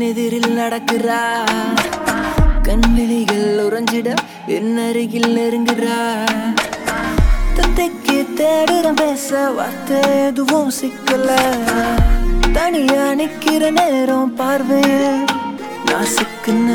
எதிரில் நடக்கிறா கண்விழிகள் உறைஞ்சிட என் அருகில் நெருங்குறா தந்தைக்கு தேடுறேன் பேச வார்த்தை எதுவும் சிக்கல தனியா நிக்கிற நேரம் பார்வையில் நான் சிக்குன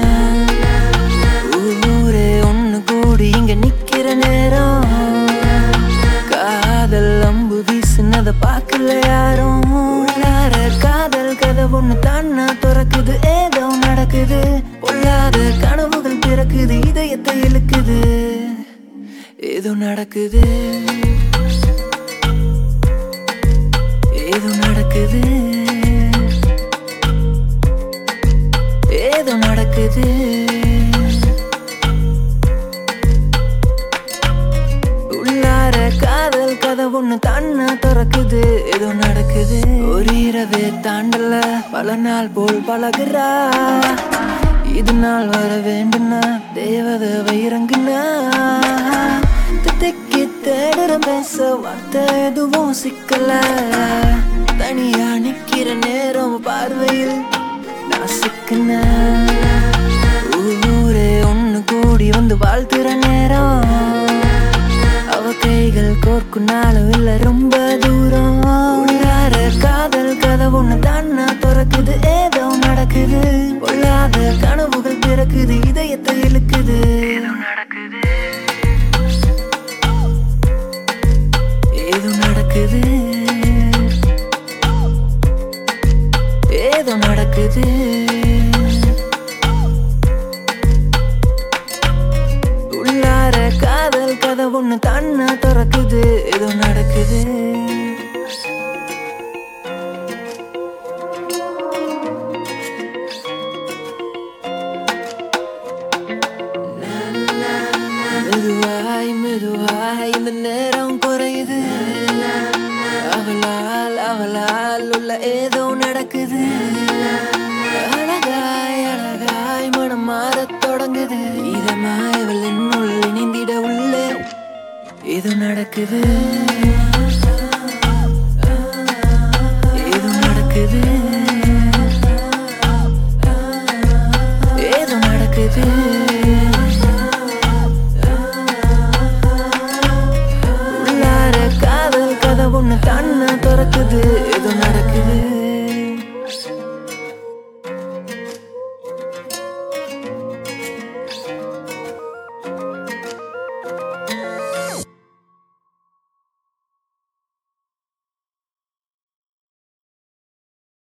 ஊரே ஒண்ணு கூடி இங்க நிக்கிற நேரம் காதல் அம்பு வீசுனத பார்க்கல யாரும் உள்ளார காதல் கதை ஒண்ணு தானா திறக்குது ஏதோ நடக்குது பொல்லாத கனவுகள் பிறக்குது இதயத்தை இழுக்குது ஏதோ நடக்குது ஏதோ நடக்குது ஏதோ நடக்குது உள்ளார காதல் கதை ஒண்ணு தானா திறக்குது ஏதோ நடக்குது ஒரு இரவே தாண்டல பல நாள் போல் பழகுறா இது நாள் வர வேண்டும்னா தேவதை இறங்குனா திக்கு தேடுற பேச வார்த்தை எதுவும் சிக்கல தனியா நிக்கிற நேரம் பார்வையில் நான் சிக்கின ஊரே ஒண்ணு கூடி வந்து வாழ்த்துற நேரம் அவ கைகள் கோர்க்கும் நாளும் இல்ல ரொம்ப தூரம் உள்ளார காதல் கதை ஒண்ணு தானா திறக்குது ஏதோ நடக்குது பொல்லாத கனவுகள் பிறக்குது இதயத்தை இழுக்குது ஏதோ நடக்குது ஏதோ நடக்குது உள்ளார காதல் கதை ஒண்ணு தானா திறக்குது ஏதோ நடக்குது மெதுவாய் மெதுவாய் இந்த நேரம் குறையுது அவளால் அவளால் உள்ள ஏதோ நடக்குது அழகாய் அழகாய் மனம் மாறத் தொடங்குது இதமாய் அவள் என்னுள் இணைந்திட உள்ளே ஏதோ நடக்குது